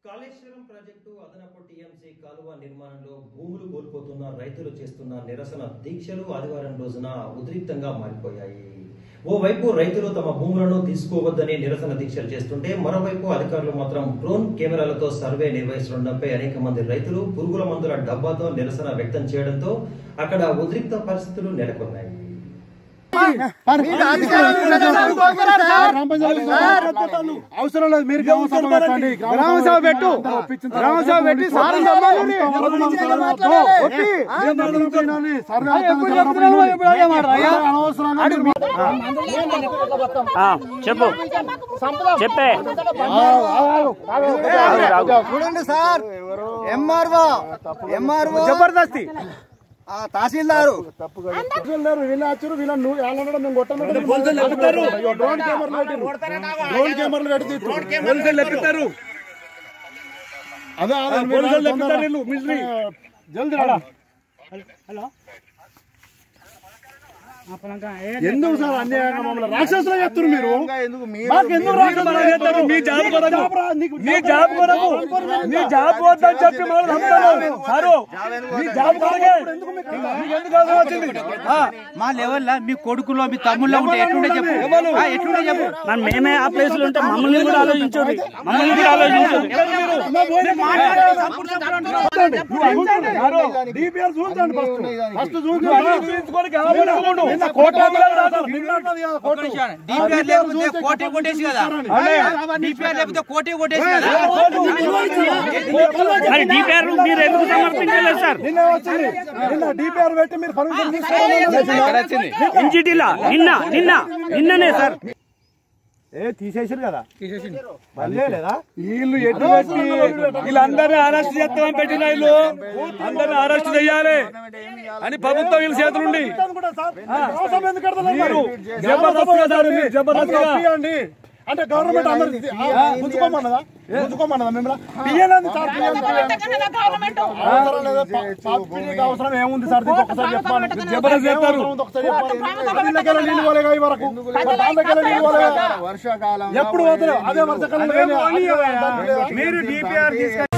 Kaleshwaram project అదనపు TMC కాలువ నిర్మాణంలో భూములు కోల్పోతున్న రైతులు చేస్తున్న నిరసన దీక్షలు ఆదివారం రోజున ఉద్రిక్తంగా మారిపోయాయి ఓవైపు రైతులు తమ భూములను తీసుకోవద్దని నిరసన దీక్షలు చేస్తుంటే మరోవైపు అధికారులు మాత్రం డ్రోన్ కెమెరాలతో సర్వే నిర్వహిస్తుండడంపై అనేక మంది రైతులు పురుగుల మందుల డబ్బాతో నిరసన వ్యక్తం చేయడంతో అక్కడ ఉద్రిక్త పరిస్థితులు నెలకొన్నాయి అవసరం లేదు మీరు గ్రామ సభ పెట్టండి గ్రామ సభ పెట్టు గ్రామ సభ పెట్టి సార్ చెప్పు చెప్పే చూడండి సార్ ఎంఆర్ఓ ఎంఆర్ఓ జబర్దస్తి ఆ, తహసీల్దారు వీళ్ళొచ్చారు వీళ్ళ నువ్వు ఏమన్నా మేము కొట్టమంటే డ్రోన్ కెమెరాలు పెట్టి డ్రోన్ కెమెరాలు పెట్టి పోలీసులు లెప్పిస్తారు అదే అదే పోలీసులు లెప్పిస్తారు మిలిటరీ జల్దీ రా ఎందుకు సార్ అన్యాయంగా మమ్మల్ని రాక్షసులు చెప్తారు మీరు ఎందుకు మాకు ఎందుకు రాక్షసులు చేస్తారు? మీ జాబ్ కొరకు మీ జాబ్ కొరకు మీ జాబ్ వద్దని చెప్పి మమ్మల్ని చంపుతారు. సారు మీ జాబ్ కొరకే మీకు ఎందుకు అవసరం వచ్చింది ఆ, మా లెవెల్ మీ కొడుకులో మీ తమ్ముళ్ళో ఉంటే ఎట్లుంటే చెప్పు ఆ, ఎట్లుంటే చెప్పు మరి మేమే ఆ ప్లేస్ లో ఉంటే మమ్మల్ని కూడా ఆలోచించండి మమ్మల్ని కూడా ఆలోచించండి డిపిఆర్ చూపించండి ఫస్ట్ ఫస్ట్ చూపించుకొని కావాలి నిన్న కోట నిన్న కోట డిపిఆర్ లేకపోతే కోటి కొట్టేసి కదా డిపిఆర్ లేకపోతే కోటి కొట్టేసి కదా మరి డిపిఆర్ మీరు ఎందుకు సమర్పించలేదు సార్ నిన్న వచ్చింది నిన్న డిపిఆర్ పెట్టి మీరు పర్మిషన్ తీసుకోవాలి ఎన్జిటిలా నిన్న నిన్న నిన్ననే సార్ ఏ తీసేసారు కదా మళ్ళీ లేదా వీళ్ళు ఎటు పెట్టి వీళ్ళందరినీ అరెస్ట్ చేస్తామని పెట్టిన వీళ్ళు అందరినీ అరెస్ట్ చేయాలి అని ప్రభుత్వం వీళ్ళ చేతులుండి మీరు జబర్దస్త్గా దాన్ని జబర్దస్త్గా అంటే గవర్నమెంట్ అందరు పుంజుకోమన్నదా పుంజుకోమన్నదా మిమ్మల్ని పియ్యలేదు సార్ అవసరం లేదా? ప- పబ్లిక్ అవసరం ఏముంది సార్ దీనికి ఒకసారి చెప్పాలి జబర్దస్త్ చేస్తారు ఒకసారి చెప్పాలి ఇళ్ళకెళ్ళి నీళ్ళు పోలేగా ఈ వరకు తాళ్ళకెళ్ళి నీళ్ళు పోలేగా వర్షాకాలం ఎప్పుడు పోతారు అదే వర్షాకాలం మీరు డిపిఆర్ తీసుకొని